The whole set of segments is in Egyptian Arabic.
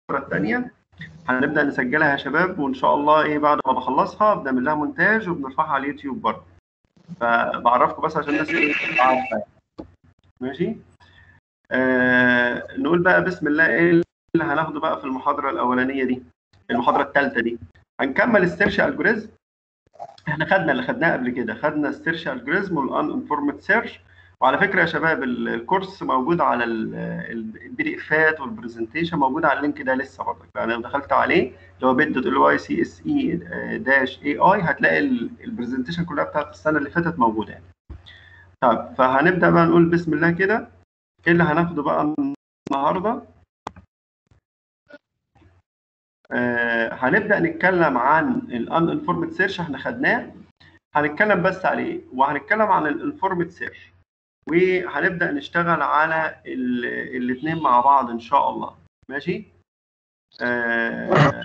الثانيه هنبدا نسجلها يا شباب وان شاء الله ايه بعد ما بخلصها بنعمل لها مونتاج وبنرفعها على اليوتيوب برضه فبعرفكم بس عشان الناس ايه عارفه ماشي آه نقول بقى بسم الله ايه اللي هناخده بقى في المحاضره الاولانيه دي المحاضره الثالثه دي هنكمل السيرش الجوريزم احنا خدنا اللي خدناه قبل كده خدنا السيرش الجوريزم والان انفورمد سيرش وعلى فكره يا شباب الكورس موجود على البي دي افات والبرزنتيشن موجود على اللينك ده لسه برضه يعني لو دخلت عليه اللي هو بيت دوت ال واي سي اس اي داش اي اي هتلاقي البرزنتيشن كلها بتاعت السنه اللي فاتت موجوده يعني. طيب فهنبدا بقى نقول بسم الله كده ايه اللي هناخده بقى النهارده آه هنبدا نتكلم عن الان انفورمد سيرش احنا خدناه هنتكلم بس عليه وهنتكلم عن الانفورمد سيرش وهنبدا نشتغل على الاثنين مع بعض ان شاء الله ماشي آه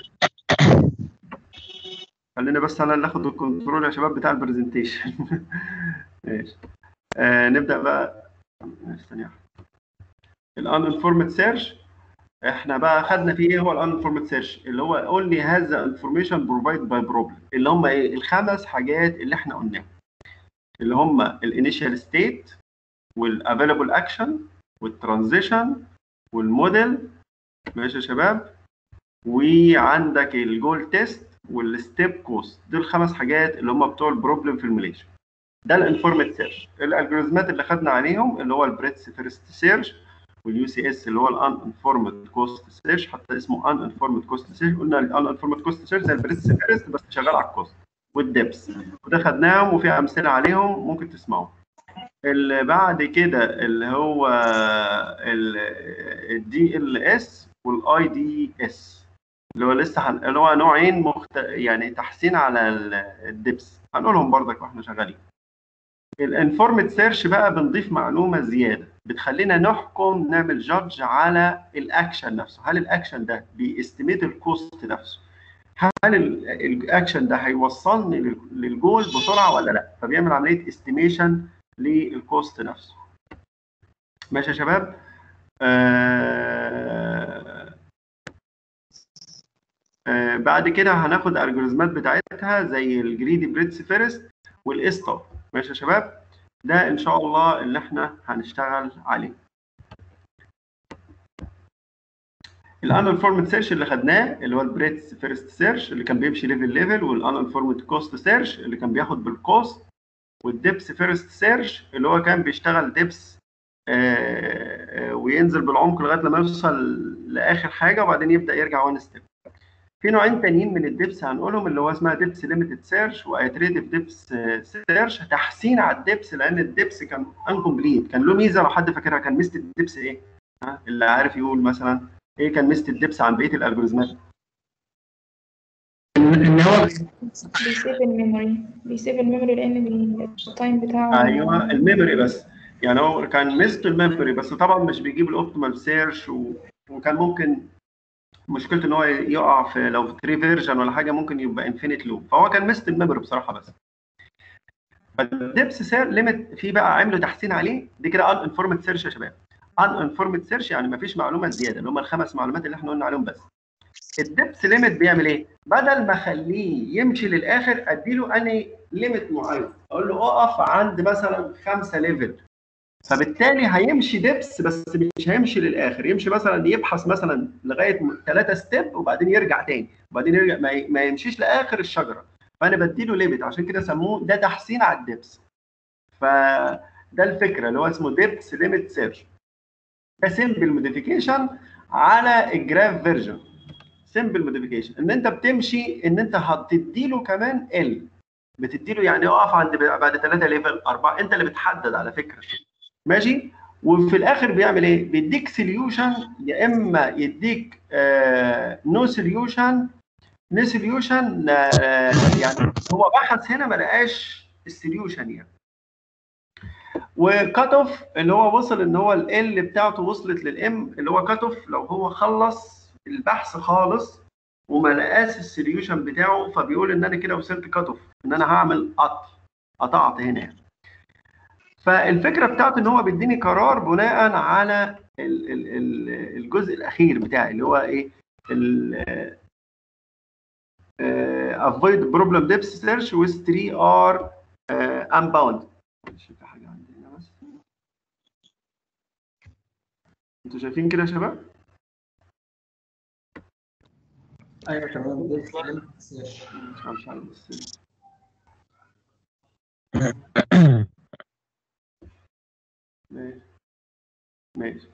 خلينا بس انا اللي اخد الكنترول يا شباب بتاع البرزنتيشن ماشي آه نبدا بقى استنى الان انفورمد سيرش احنا بقى خدنا فيه ايه هو الان انفورمد سيرش اللي هو اونلي هاز انفورميشن بروفايد باي بروبلم اللي هم ايه الخمس حاجات اللي احنا قلناهم اللي هم الانيشال ستيت والافيلابل اكشن والترانزيشن والموديل ماشي يا شباب وعندك الجول تيست والستيب كوست دول خمس حاجات اللي هم بتوع البروبلم فورميليشن ده الانفورمد سيرش الالجوريزمات اللي خدنا عليهم اللي هو البريتس فيرست سيرش واليو سي اس اللي هو الان انفورمد كوست سيرش حتى اسمه ان انفورمد كوست سيرش قلنا الان انفورمد كوست سيرش زي البريتس فيرست بس شغال على الكوست والدبس وده خدناهم وفي امثله عليهم ممكن تسمعوا اللي بعد كده اللي هو الدي ال اس والاي دي اس اللي هو لسه هن... اللي هو نوعين مخت... يعني تحسين على الدبس هنقولهم برضك واحنا شغالين الانفورمد سيرش بقى بنضيف معلومه زياده بتخلينا نحكم نعمل جادج على الاكشن نفسه هل الاكشن ده بيستيميت الكوست نفسه هل الاكشن ده هيوصلني للجول بسرعه ولا لا فبيعمل عمليه استيميشن للكوست نفسه ماشي يا شباب آه آه بعد كده هناخد الالجوريزمات بتاعتها زي الجريدي بريتس فيرست والاستوب ماشي يا شباب ده ان شاء الله اللي احنا هنشتغل عليه الان انفورمد سيرش اللي خدناه اللي هو البريتس فيرست سيرش اللي كان بيمشي ليفل ليفل والان انفورمد كوست سيرش اللي كان بياخد بالكوست والدبس فيرست سيرش اللي هو كان بيشتغل دبس آه آه وينزل بالعمق لغايه لما يوصل لاخر حاجه وبعدين يبدا يرجع وان ستيب في نوعين تانيين من الدبس هنقولهم اللي هو اسمها دبس ليميتد سيرش وايتريتيف دبس سيرش تحسين على الدبس لان الدبس كان انكمبليت كان له ميزه لو حد فاكرها كان ميزه الدبس ايه؟ ها اللي عارف يقول مثلا ايه كان ميزه الدبس عن بقيه الالجوريزمات؟ ان هو بيسيف الميموري بيسيف الميموري لان التايم بتاعه ايوه الميموري بس يعني هو كان ميزته الميموري بس طبعا مش بيجيب الاوبتيمال سيرش و... وكان ممكن مشكلته ان هو يقع في لو في تري فيرجن ولا حاجه ممكن يبقى انفينيت لوب فهو كان ميزه الميموري بصراحه بس فالدبس سير ليميت في بقى عملوا تحسين عليه دي كده ان انفورمد سيرش يا شباب ان انفورمد سيرش يعني ما فيش معلومات زياده اللي هم الخمس معلومات اللي احنا قلنا عليهم بس الدبس ليميت بيعمل ايه؟ بدل ما اخليه يمشي للاخر اديله اني ليميت معين اقول له اقف عند مثلا خمسه ليفل فبالتالي هيمشي دبس بس مش هيمشي للاخر يمشي مثلا يبحث مثلا لغايه ثلاثه ستيب وبعدين يرجع تاني وبعدين يرجع ما, ما يمشيش لاخر الشجره فانا بديله ليميت عشان كده سموه ده تحسين على الدبس فده الفكره اللي هو اسمه دبس ليميت سيرش ده سمبل موديفيكيشن على الجراف فيرجن سمبل موديفيكيشن ان انت بتمشي ان انت هتدي له كمان ال بتدي له يعني اقف عند بعد ثلاثه ليفل اربعه انت اللي بتحدد على فكره ماشي وفي الاخر بيعمل ايه بيديك سوليوشن يا اما يديك نو سوليوشن نو سوليوشن يعني هو بحث هنا ما لقاش السوليوشن يعني وكات اوف اللي هو وصل ان هو ال بتاعته وصلت للام اللي هو كات اوف لو هو خلص البحث خالص وما لقاش السوليوشن بتاعه فبيقول ان انا كده وصلت كات اوف ان انا هعمل قطع قطعت هنا يعني. فالفكره بتاعته ان هو بيديني قرار بناء على ال ال ال الجزء الاخير بتاعي اللي هو ايه ال آه، avoid problem depth search with 3 are آه، unbound معلش في حاجه عندي هنا بس انتوا شايفين كده يا شباب؟ ايوه تمام ده سلام سيرش مش عارف- مش عارف بس ماشي ماشي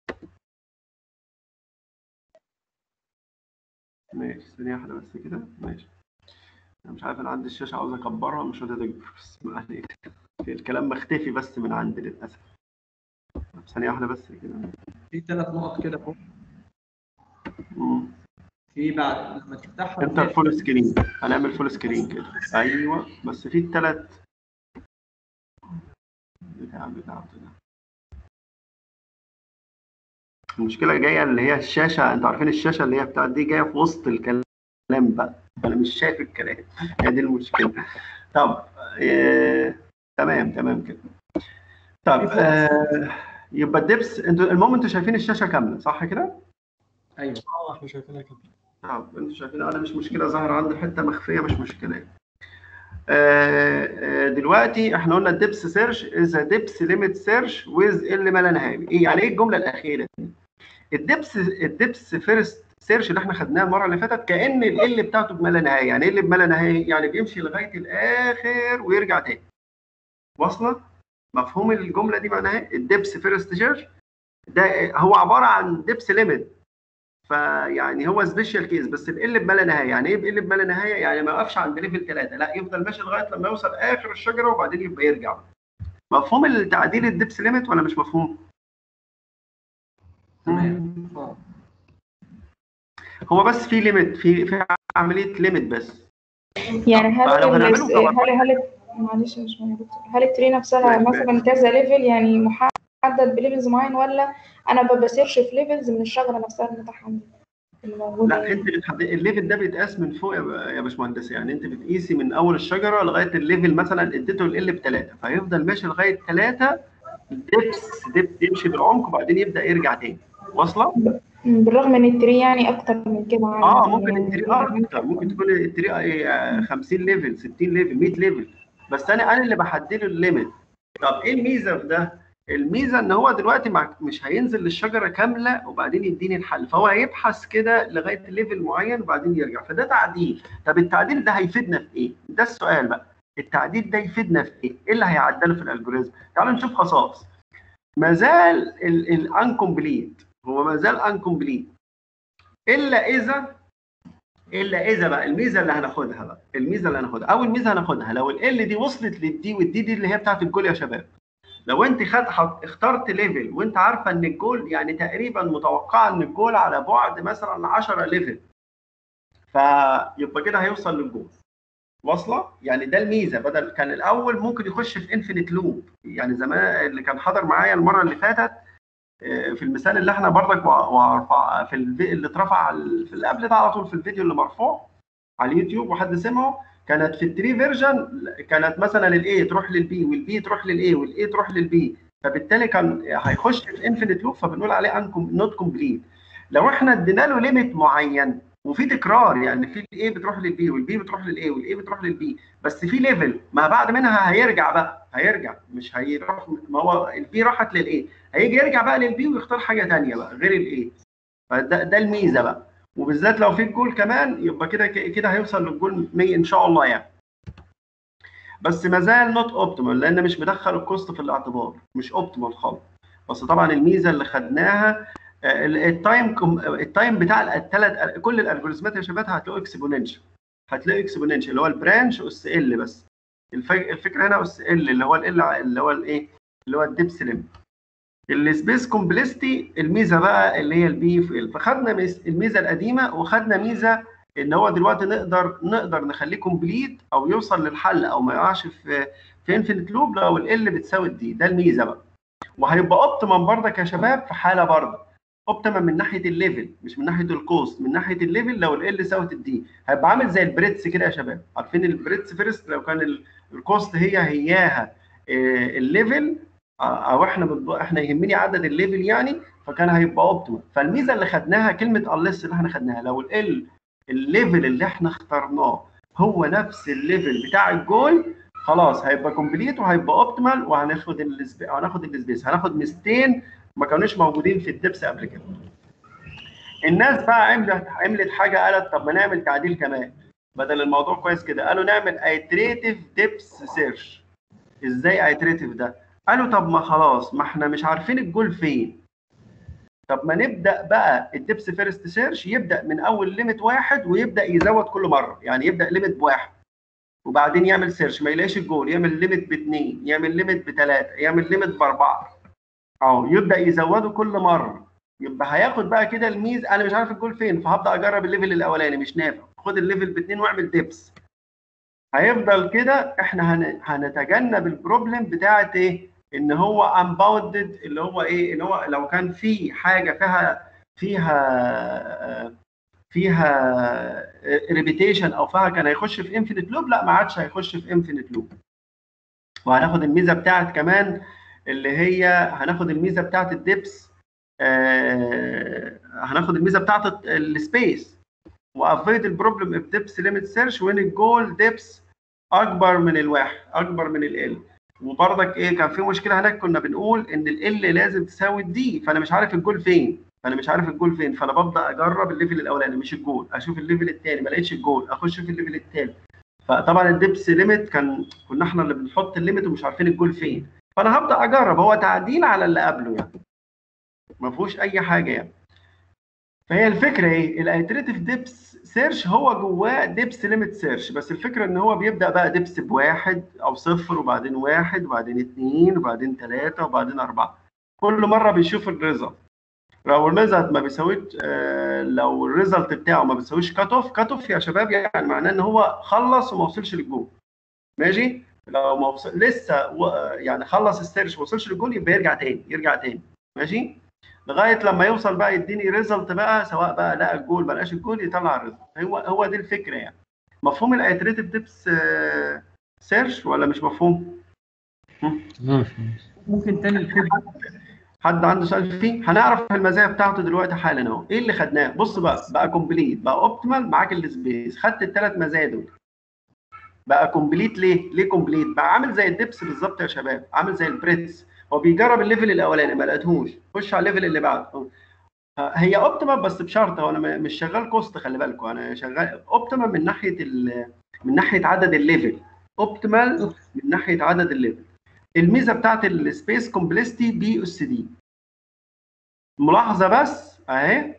ماشي ثانية واحدة بس كده ماشي أنا مش عارف أنا عندي الشاشة عاوز أكبرها مش راضية تكبر بس ما علينا الكلام مختفي بس من عندي للأسف طب ثانية واحدة بس كده في ثلاث نقط كده فوق مم. في بعد لما تفتحها انت الفول سكرين هنعمل فول سكرين كده ايوه بس في الثلاث بتاع بتاع بتاع المشكله جايه اللي هي الشاشه انتوا عارفين الشاشه اللي هي بتاعت دي جايه في وسط الكلام بقى انا مش شايف الكلام هي دي المشكله طب آه... تمام تمام كده طب آه... يبقى الدبس انتوا المهم انتوا شايفين الشاشه كامله صح كده؟ ايوه اه احنا شايفينها كده طب انتوا شايفين انا مش مشكله ظاهر عندي حته مخفيه مش مشكله آه، آه، دلوقتي احنا قلنا الدبس سيرش از دبس ليميت سيرش ويز ال ما لا نهايه ايه يعني ايه الجمله الاخيره دي الدبس الدبس فيرست سيرش اللي احنا خدناه المره اللي فاتت كان ال بتاعته بما لا نهايه يعني ايه اللي بما لا نهايه يعني بيمشي لغايه الاخر ويرجع تاني واصله مفهوم الجمله دي معناها ايه الدبس فيرست سيرش ده هو عباره عن دبس ليميت فيعني هو سبيشال كيس بس ال بما لا نهايه يعني ايه ال بما لا نهايه يعني ما يقفش عند ليفل 3 لا يفضل ماشي لغايه لما يوصل اخر الشجره وبعدين يبقى يرجع مفهوم التعديل الدبس ليميت ولا مش مفهوم تمام اه هو بس في ليميت في في عمليه ليميت بس يعني هل فلو ال- هنعمله طبعاً. هل هل معلش مش مهم يا دكتور. هل التري نفسها ماشي، مثلا كذا ليفل يعني محدد بليفلز معين ولا انا ببقى سيرش في ليفلز من الشجره نفسها المتاحه عندي الموجوده لا انت بتحدد الليفل ده بيتقاس من فوق يا ب- يا باشمهندس يعني انت بتقيسي من اول الشجره لغايه الليفل مثلا اديته ال بثلاثه فيفضل ماشي لغايه ثلاثه دبس دبس يمشي بالعمق وبعدين يبدا يرجع تاني واصله؟ بالرغم ان التري يعني اكتر من كده عادي اه ممكن يعني الطريقه اكتر ممكن تكون الطريقه ايه آه، 50 ليفل 60 ليفل 100 ليفل بس انا انا اللي بحدد له الليميت طب ايه الميزه في ده؟ الميزه ان هو دلوقتي مع مش هينزل للشجره كامله وبعدين يديني الحل فهو هيبحث كده لغايه ليفل معين وبعدين يرجع فده تعديل طب التعديل ده هيفيدنا في ايه؟ ده السؤال بقى التعديل ده يفيدنا في ايه؟ ايه اللي هيعدله في الالجوريزم؟ تعالوا نشوف خصائص ما زال الانكمبليت هو ما زال انكمبليت الا اذا الا اذا بقى الميزه اللي هناخدها بقى الميزه اللي هناخدها اول ميزه هناخدها لو ال دي وصلت للدي والدي دي اللي هي بتاعت الجول يا شباب لو انت خد حط- اخترت ليفل وانت عارفه ان الجول يعني تقريبا متوقعه ان الجول على بعد مثلا 10 ليفل فيبقى كده هيوصل للجول واصله يعني ده الميزه بدل كان الاول ممكن يخش في انفينيت لوب يعني زمان اللي كان حضر معايا المره اللي فاتت آه، في المثال اللي احنا برضك وع- وارفع في الفي... اللي اترفع على ال- في اللي قبل ده على طول في الفيديو اللي مرفوع على اليوتيوب وحد سمعه كانت في التري فيرجن كانت مثلا الاي تروح للبي والبي تروح للاي والاي تروح للبي فبالتالي كان هيخش في انفينيت لوب فبنقول عليه نوت كومبليت لو احنا ادينا له ليميت معين وفي تكرار يعني في الاي بتروح للبي والبي بتروح للاي والاي بتروح للبي بس في ليفل ما بعد منها هيرجع بقى هيرجع مش هيروح ما هو البي راحت للاي هيجي يرجع بقى للبي ويختار حاجه ثانيه بقى غير الاي فده ده الميزه بقى وبالذات لو في الجول كمان يبقى كده كده هيوصل للجول 100 ان شاء الله يعني بس ما زال نوت اوبتيمال لان مش مدخل الكوست في الاعتبار مش اوبتيمال خالص بس طبعا الميزه اللي خدناها آه، ال- التايم كوم- التايم بتاع الثلاث كل الالجوريزمات يا شباب هتلاقوا اكسبوننشال هتلاقي اكسبوننشال اللي هو البرانش اس ال بس الف- الفكره هنا اس ال اللي هو ال اللي هو الايه اللي هو الدبس ليميت السبيس كومبلستي الميزه بقى اللي هي البي في ال فخدنا ميز- الميزه القديمه وخدنا ميزه ان هو دلوقتي نقدر نقدر نخليه كومبليت او يوصل للحل او ما يقعش في في انفينيت لوب لو ال بتساوي الدي ده الميزه بقى وهيبقى اوبتيمم برضك يا شباب في حاله برضه اوبتيمم من ناحيه الليفل مش من ناحيه الكوست من ناحيه الليفل لو ال ساوت الدي هيبقى عامل زي البريتس كده يا شباب عارفين البريتس فيرست لو كان ال- الكوست هي هياها آه، الليفل آه، او احنا بنض- احنا يهمني عدد الليفل يعني فكان هيبقى اوبتيمال فالميزه اللي خدناها كلمه unless اللي احنا خدناها لو ال الليفل اللي احنا اخترناه هو نفس الليفل بتاع الجول خلاص هيبقى كومبليت وهيبقى اوبتيمال وهناخد السبيس هناخد السبيس هناخد ميزتين ما كانوش موجودين في الدبس قبل كده الناس بقى عملت عملت حاجه قالت طب ما نعمل تعديل كمان بدل الموضوع كويس كده قالوا نعمل ايتريتيف ديبس سيرش ازاي ايتريتيف ده قالوا طب ما خلاص ما احنا مش عارفين الجول فين طب ما نبدا بقى الدبس فيرست سيرش يبدا من اول ليميت واحد ويبدا يزود كل مره يعني يبدا ليميت بواحد وبعدين يعمل سيرش ما يلاقيش الجول يعمل ليميت باثنين يعمل ليميت بثلاثه يعمل ليميت باربعه اهو يبدا يزوده كل مره يبقى هياخد بقى كده الميز انا مش عارف الجول فين فهبدا اجرب الليفل الاولاني مش نافع خد الليفل باثنين واعمل ديبس هيفضل كده احنا هن... هنتجنب البروبلم بتاعت ايه ان هو انباوندد اللي هو ايه ان هو لو كان في حاجه فيها فيها فيها ريبيتيشن او فيها كان هيخش في انفينيت لوب لا ما عادش هيخش في انفينيت لوب وهناخد الميزه بتاعت كمان اللي هي هناخد الميزه بتاعت الدبس آه هناخد الميزه بتاعت السبيس وافيد البروبلم اوف ديبس ليميت سيرش وين الجول ديبس اكبر من الواحد اكبر من ال وبرضك ايه كان في مشكله هناك كنا بنقول ان ال لازم تساوي الدي فانا مش عارف الجول فين فانا مش عارف الجول فين فانا ببدا اجرب الليفل الاولاني مش الجول اشوف الليفل الثاني ما لقيتش الجول اخش في الليفل الثالث فطبعا الدبس ليميت كان كنا احنا اللي بنحط الليميت ومش عارفين الجول فين فانا هبدا اجرب هو تعديل على اللي قبله يعني ما فيهوش اي حاجه يعني فهي الفكره ايه الايتريتيف ديبس سيرش هو جواه ديبس ليميت سيرش بس الفكره ان هو بيبدا بقى ديبس بواحد او صفر وبعدين واحد وبعدين اثنين وبعدين ثلاثه وبعدين اربعه كل مره بيشوف الريزلت لو الريزلت ما بيساويش آه لو الريزلت بتاعه ما بيساويش كات اوف كات اوف يا شباب يعني معناه ان هو خلص وما وصلش للجول ماشي لو ما وصل لسه و... يعني خلص السيرش ما وصلش للجول يبقى يرجع تاني يرجع تاني ماشي لغايه لما يوصل بقى يديني ريزلت بقى سواء بقى لقى الجول ما لقاش الجول يطلع الريزلت هو هو دي الفكره يعني مفهوم الايتريتيف ديبس سيرش ولا مش مفهوم؟ ممكن تاني الكود حد عنده سؤال فيه؟ هنعرف المزايا بتاعته دلوقتي حالا اهو، ايه اللي خدناه؟ بص بقى بقى كومبليت بقى اوبتيمال معاك السبيس، خدت الثلاث مزايا دول. بقى كومبليت ليه؟ ليه كومبليت؟ بقى عامل زي الدبس بالظبط يا شباب، عامل زي البريتس، هو بيجرب الليفل الاولاني ما لقيتهوش، خش على الليفل اللي بعده. هي اوبتيمال بس بشرط هو انا مش شغال كوست خلي بالكم انا شغال اوبتيمال من ناحيه من ناحيه عدد الليفل، اوبتيمال من ناحيه عدد الليفل. الميزه بتاعت السبيس كومبلستي بي اس دي ملاحظه بس اهي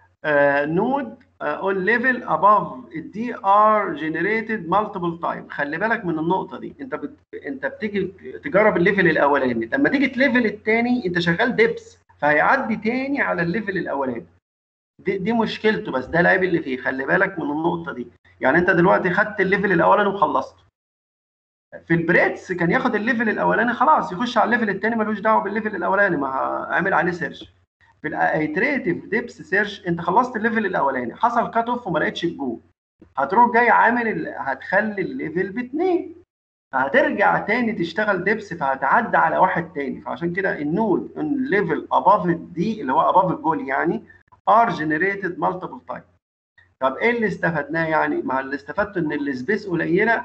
نود اون ليفل اباف الدي ار جنريتد مالتيبل تايم خلي بالك من النقطه دي انت بت... انت بتيجي تجرب الليفل الاولاني لما تيجي تليفل الثاني انت شغال ديبس فهيعدي تاني على الليفل الاولاني دي, دي مشكلته بس ده العيب اللي فيه خلي بالك من النقطه دي يعني انت دلوقتي خدت الليفل الاولاني وخلصته في البريتس كان ياخد الليفل الاولاني خلاص يخش على الليفل الثاني ملوش دعوه بالليفل الاولاني ما عامل عليه سيرش في الايتريتيف ديبس سيرش انت خلصت الليفل الاولاني حصل كات اوف وما لقيتش الجول هتروح جاي عامل ال... هتخلي الليفل باثنين فهترجع تاني تشتغل ديبس فهتعدي على واحد تاني فعشان كده النود ان ليفل اباف دي اللي هو اباف الجول يعني ار جنريتد مالتيبل تايم طب ايه اللي استفدناه يعني؟ ما اللي استفدته ان السبيس قليله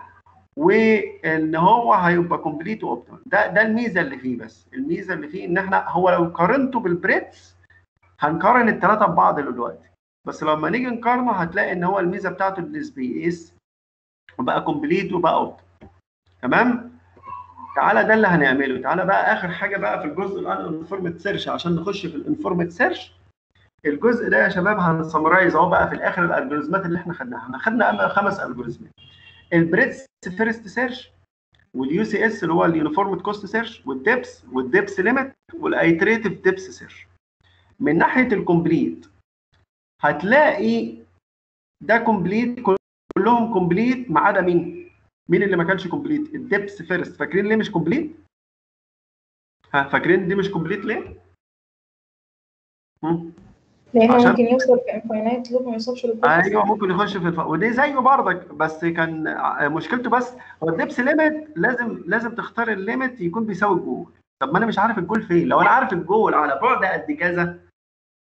وان هو هيبقى كومبليت اوبتيمال ده ده الميزه اللي فيه بس الميزه اللي فيه ان احنا هو لو قارنته بالبريتس هنقارن الثلاثه ببعض دلوقتي بس لما نيجي نقارنه هتلاقي ان هو الميزه بتاعته السبيس وبقى كومبليت وبقى اوبتيمال تمام تعالى ده اللي هنعمله تعالى بقى اخر حاجه بقى في الجزء الانفورمت سيرش عشان نخش في الانفورمت سيرش الجزء ده يا شباب هنسمرايز اهو بقى في الاخر الالجوريزمات اللي احنا خدناها احنا خدنا خمس الجوريزمات البريتس فيرست سيرش واليو سي اس اللي هو اليونيفورم كوست سيرش والديبس والديبس ليميت والايتريتيف ديبس سيرش من ناحيه الكومبليت هتلاقي ده كومبليت كلهم كومبليت ما عدا مين؟ مين اللي ما كانش كومبليت؟ الديبس فيرست فاكرين ليه مش كومبليت؟ ها فاكرين دي مش كومبليت ليه؟ لانه عشان- ممكن يوصل في انفاينايت لوب ما يوصلش للبوكس ايوه ممكن يخش في الف... ودي زيه برضك بس كان ع- مشكلته بس هو الدبس ليميت لازم لازم تختار الليميت يكون بيساوي الجول طب ما انا مش عارف الجول فين لو انا عارف الجول على بعد قد كذا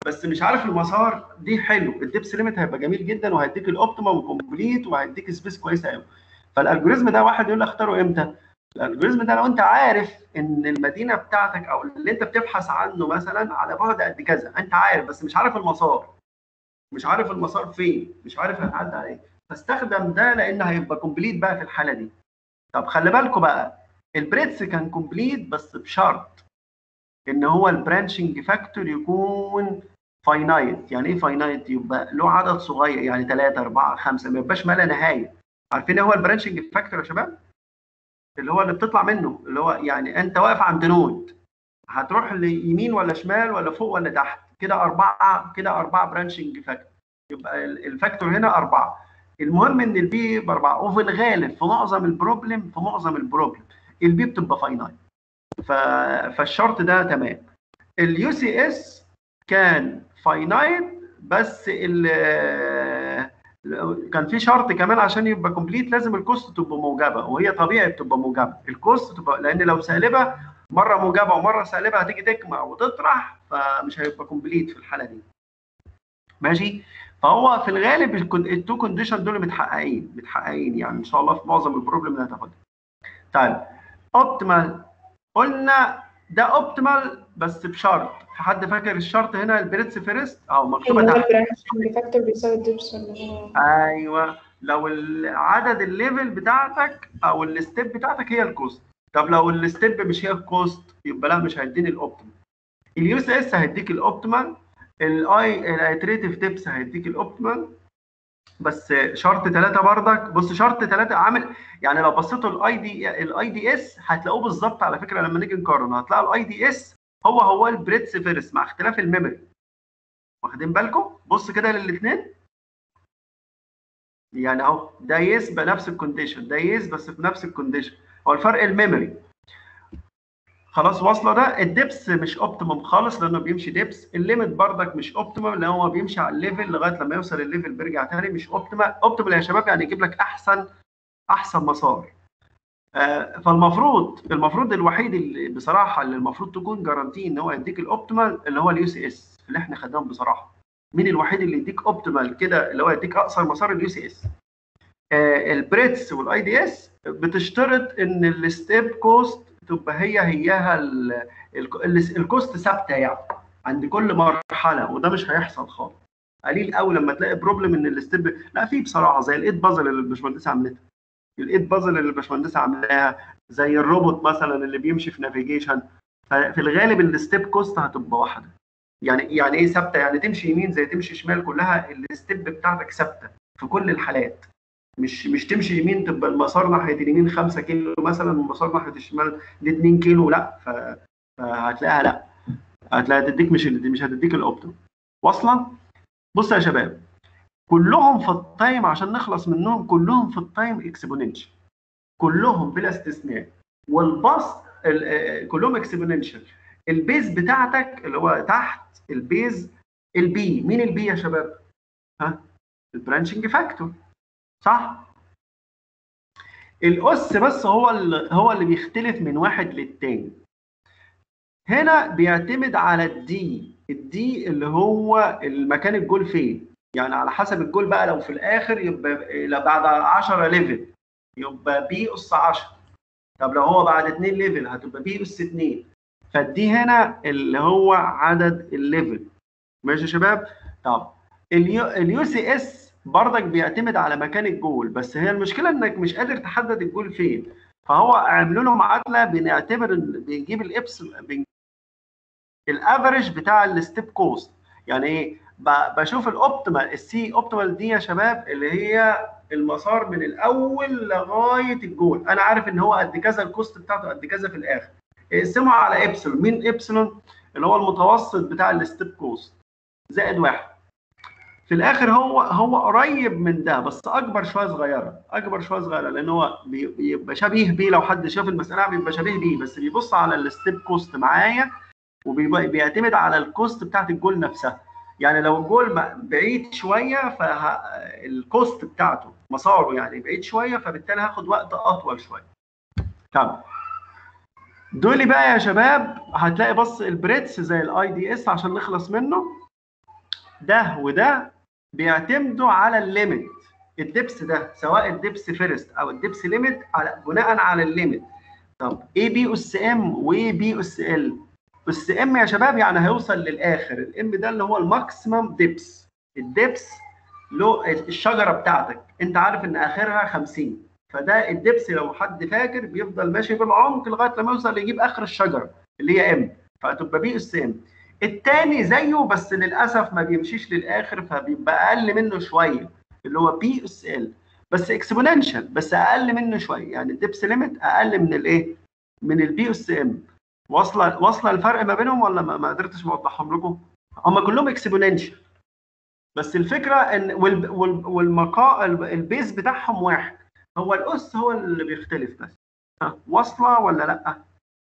بس مش عارف المسار دي حلو الدبس ليميت هيبقى جميل جدا وهيديك الاوبتيمم كومبليت وهيديك سبيس كويسه قوي فالالجوريزم ده واحد يقول لك اختاره امتى الالجوريزم ده لو انت عارف ان المدينه بتاعتك او اللي انت بتبحث عنه مثلا على بعد قد كذا انت عارف بس مش عارف المسار مش عارف المسار فين مش عارف هتعدي على ايه فاستخدم ده لان هيبقى كومبليت بقى في الحاله دي طب خلي بالكم بقى البريتس كان كومبليت بس بشرط ان هو البرانشنج فاكتور يكون فاينايت يعني ايه فاينايت يبقى له عدد صغير يعني 3 4 5 ما يبقاش ما لا نهايه عارفين ايه هو البرانشنج فاكتور يا شباب اللي هو اللي بتطلع منه اللي هو يعني انت واقف عند نود هتروح ليمين ولا شمال ولا فوق ولا تحت كده أربعة كده أربعة برانشنج فاكتور يبقى الفاكتور هنا أربعة المهم إن البي بأربعة وفي الغالب في معظم البروبلم في معظم البروبلم البي بتبقى فاينايت ف... فالشرط ده تمام اليو سي اس كان فاينايت بس ال كان في شرط كمان عشان يبقى كومبليت لازم الكوست تبقى موجبه وهي طبيعي بتبقى موجبه الكوست تبقى لان لو سالبه مره موجبه ومره سالبه هتيجي تجمع وتطرح فمش هيبقى كومبليت في الحاله دي ماشي فهو في الغالب التو كونديشن دول متحققين متحققين يعني ان شاء الله في معظم البروبلم اللي هتاخدها طيب اوبتيمال قلنا ده اوبتيمال بس بشرط في حد فاكر الشرط هنا البريتس فيرست اه مكتوبه اللي هو تحت البرانشنج فاكتور بيساوي الدبس اللي هو ايوه لو عدد الليفل بتاعتك او الستيب بتاعتك هي الكوست طب لو الستيب مش هي الكوست يبقى لا مش هيديني الاوبتيمال اليو اس اس هيديك الاوبتيمال الاي الايتريتيف تيبس هيديك الاوبتيمال بس شرط ثلاثة بردك بص شرط ثلاثة عامل يعني لو بصيتوا الاي دي الاي دي اس هتلاقوه بالظبط على فكرة لما نيجي نقارن هتلاقوا الاي دي اس هو هو البريتس فيرس مع اختلاف الميموري واخدين بالكم بص كده للاثنين يعني اهو ده يس بنفس الكونديشن ده يس بس بنفس الكونديشن هو الفرق الميموري خلاص واصله ده الدبس مش اوبتيمم خالص لانه بيمشي دبس الليميت بردك مش اوبتيمم لان هو بيمشي على الليفل لغايه لما يوصل الليفل بيرجع تاني مش اوبتيمال اوبتيمال يا شباب يعني يجيب لك احسن احسن مسار آه فالمفروض المفروض الوحيد اللي بصراحه اللي المفروض تكون جارانتي ان هو يديك الاوبتيمال اللي هو اليو سي اس اللي احنا خدناهم بصراحه مين الوحيد اللي يديك اوبتيمال كده اللي هو يديك اقصر مسار اليو سي اس آه البريتس والاي دي اس بتشترط ان الستيب كوست تبقى هي هياها ال- ال- الكوست ثابته يعني عند كل مرحله وده مش هيحصل خالص قليل قوي لما تلاقي بروبلم ان الستيب لا في بصراحه زي الايد بازل اللي الباشمهندسه عملتها الايد بازل اللي الباشمهندسه عاملاها زي الروبوت مثلا اللي بيمشي في نافيجيشن ففي الغالب الستيب كوست هتبقى واحده يعني يعني ايه ثابته يعني تمشي يمين زي تمشي شمال كلها الستيب بتاعتك ثابته في كل الحالات مش مش تمشي يمين تبقى المسار ناحيه اليمين 5 كيلو مثلا والمسار ناحيه الشمال دي 2 كيلو لا ف... فهتلاقيها لا هتلاقيها تديك مش مش هتديك الاوبتيم واصلا بص يا شباب كلهم في التايم عشان نخلص منهم كلهم في التايم اكسبوننشال كلهم بلا استثناء والباص ال- آه، كلهم اكسبوننشال البيز بتاعتك اللي هو تحت البيز البي مين البي يا شباب؟ ها؟ البرانشنج فاكتور صح؟ الاس بس هو اللي هو اللي بيختلف من واحد للتاني هنا بيعتمد على الدي الدي اللي هو المكان الجول فين يعني على حسب الجول بقى لو في الاخر يبقى لو بعد 10 ليفل يبقى بي اس 10 طب لو هو بعد 2 ليفل هتبقى بي اس 2 فالدي هنا اللي هو عدد الليفل ماشي يا شباب طب اليو سي اس برضك بيعتمد على مكان الجول بس هي المشكله انك مش قادر تحدد الجول فين فهو عملوا له معادله بنعتبر إن- بنجيب الابس بن- الافرج بتاع الستيب كوست يعني ايه ب- بشوف الاوبتيمال السي اوبتيمال دي يا شباب اللي هي المسار من الاول لغايه الجول انا عارف ان هو قد كذا الكوست بتاعته قد كذا في الاخر اقسمه على ابسلون مين ابسلون اللي هو المتوسط بتاع الستيب كوست زائد واحد في الاخر هو هو قريب من ده بس اكبر شويه صغيره اكبر شويه صغيره لان هو بي- بيبقى شبيه بيه لو حد شاف المساله بيبقى شبيه بيه بس بيبص على الستيب كوست معايا وبيعتمد على الكوست بتاعت الجول نفسها يعني لو الجول ب- بعيد شويه فالكوست بتاعته مساره يعني بعيد شويه فبالتالي هاخد وقت اطول شويه طب دول بقى يا شباب هتلاقي بص البريتس زي الاي دي اس عشان نخلص منه ده وده بيعتمدوا على الليميت الدبس ده سواء الدبس فيرست او الدبس ليميت على بناء على الليميت طب اي بي اس ام واي بي اس ال اس ام يا شباب يعني هيوصل للاخر الام ده اللي هو الماكسيمم دبس الدبس له الشجره بتاعتك انت عارف ان اخرها 50 فده الدبس لو حد فاكر بيفضل ماشي بالعمق لغايه لما يوصل يجيب اخر الشجره اللي هي ام فتبقى بي اس ام التاني زيه بس للاسف ما بيمشيش للاخر فبيبقى اقل منه شويه اللي هو بي اس ال بس اكسبوننشال بس اقل منه شويه يعني الدبس ليميت اقل من الايه من البي اس ام واصله واصله الفرق ما بينهم ولا ما ما قدرتش اوضحهم لكم هم كلهم اكسبوننشال بس الفكره ان وال وال والمقا البيز بتاعهم واحد هو الاس هو اللي بيختلف بس ها واصله ولا لا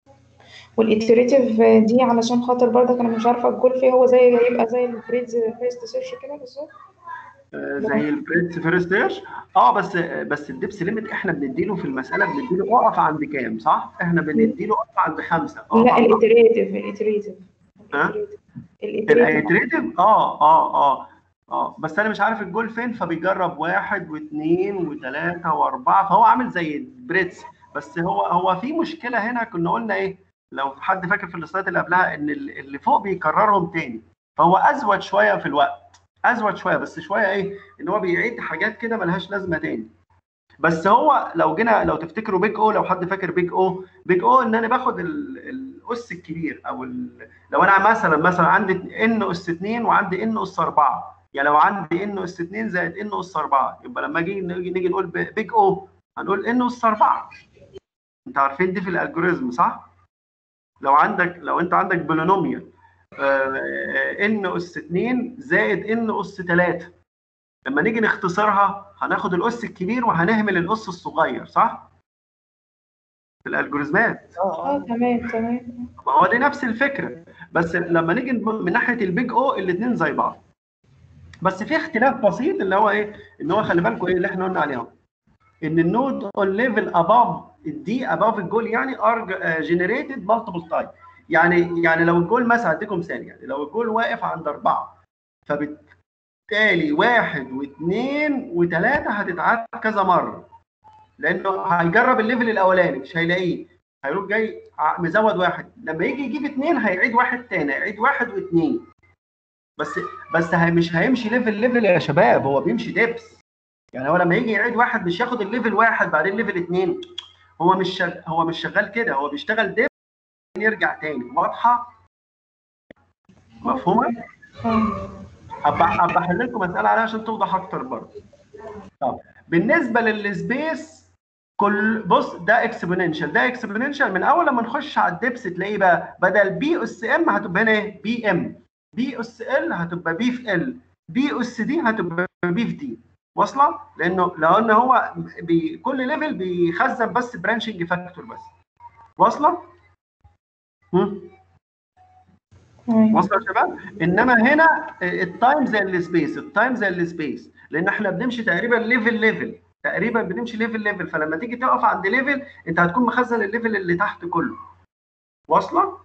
والإتريتيف دي علشان خاطر برضك أنا مش عارفة الجول فيه هو زي هيبقى زي البريدز فيرست سيرش كده بالظبط آه، زي البريتس فيرست ايش اه بس بس الدبس ليميت احنا بنديله في المساله بنديله اقف عند كام صح؟ احنا بنديله اقف عند خمسه اه لا الإتريتيف الإتريتيف ها؟ الإتريتيف الايتريتيف اه اه اه اه بس انا مش عارف الجول فين فبيجرب واحد واثنين وثلاثه واربعه فهو عامل زي البريتس بس هو هو في مشكله هنا كنا قلنا ايه لو حد فاكر في السلايد اللي قبلها ان ال- اللي فوق بيكررهم تاني فهو ازود شويه في الوقت ازود شويه بس شويه ايه ان هو بيعيد حاجات كده ملهاش لازمه تاني بس هو لو جينا لو تفتكروا بيج او لو حد فاكر بيج او بيج او ان انا باخد ال- الاس الكبير او ال- لو انا مثلا مثلا عندي ان اس 2 وعندي ان اس 4 يعني لو عندي ان اس 2 زائد ان اس 4 يبقى لما نيجي نيجي نيجي نقول بيج او هنقول ان اس 4 انت عارفين دي في الالجوريزم صح؟ لو عندك لو انت عندك بولينوميال ان اس 2 زائد ان اس 3 لما نيجي نختصرها هناخد الاس الكبير وهنهمل الاس الصغير صح؟ في الالجوريزمات اه تمام تمام ما هو دي نفس الفكره بس لما نيجي نب- من ناحيه البيج او الاثنين زي بعض بس في اختلاف بسيط اللي هو ايه ان هو خلي بالكم ايه اللي احنا قلنا عليهم ان النود اون ليفل اباف الدي اباف الجول يعني ار جنريتد مالتيبل تايم يعني يعني لو الجول مثلا اديكم مثال يعني لو الجول واقف عند اربعه فبالتالي واحد واثنين وثلاثه هتتعاد كذا مره لانه هيجرب الليفل الاولاني مش هيلاقيه هيروح جاي ع- مزود واحد لما يجي يجيب اثنين هيعيد واحد تاني هيعيد واحد واثنين بس بس هي مش هيمشي ليفل ليفل يا شباب هو بيمشي دبس يعني هو لما يجي يعيد واحد مش ياخد الليفل واحد بعدين ليفل اثنين هو مش شغ... هو مش شغال كده هو بيشتغل دبس يرجع تاني واضحه مفهومه آه. ابقى ابقى احل لكم مساله عليها عشان توضح اكتر برضه طب بالنسبه للسبيس كل بص ده اكسبوننشال ده اكسبوننشال من اول لما نخش على الدبس تلاقيه بقى بدل بي اس ام هتبقى هنا ايه بي ام بي اس ال هتبقى بي في ال بي اس دي هتبقى بي في دي واصله لانه لو ان هو بي كل ليفل بيخزن بس برانشنج فاكتور بس واصله هم؟ تمام. واصله يا شباب انما هنا التايم زي السبيس التايم زي السبيس لان احنا بنمشي تقريبا ليفل ليفل تقريبا بنمشي ليفل ليفل فلما تيجي تقف عند ليفل انت هتكون مخزن الليفل اللي تحت كله واصله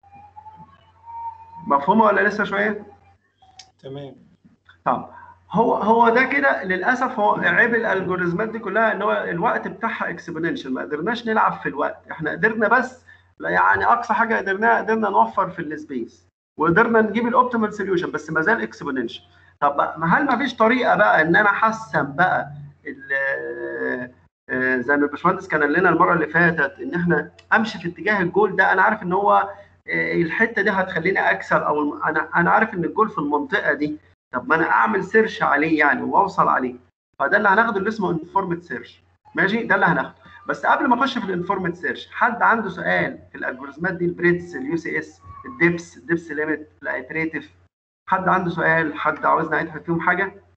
مفهومه ولا لسه شويه تمام طب هو هو ده كده للاسف هو عيب الالجوريزمات دي كلها ان هو الوقت بتاعها اكسبوننشال ما قدرناش نلعب في الوقت احنا قدرنا بس لا يعني اقصى حاجه قدرناها قدرنا نوفر في السبيس وقدرنا نجيب الاوبتيمال سوليوشن بس ما زال اكسبوننشال طب بقى- ما هل ما فيش طريقه بقى ان انا احسن بقى ال- آه، زي ما الباشمهندس كان قال لنا المره اللي فاتت ان احنا امشي في اتجاه الجول ده انا عارف ان هو آه، الحته دي هتخليني اكسب او الم- انا انا عارف ان الجول في المنطقه دي طب ما انا اعمل سيرش عليه يعني واوصل عليه فده اللي هناخده اللي اسمه انفورمد سيرش ماشي ده اللي هناخده بس قبل ما اخش في الانفورمد سيرش حد عنده سؤال في الالجوريزمات دي البريتس اليو سي اس الدبس الدبس ليميت الايتريتيف حد عنده سؤال حد عاوزنا نعيد فيهم حاجه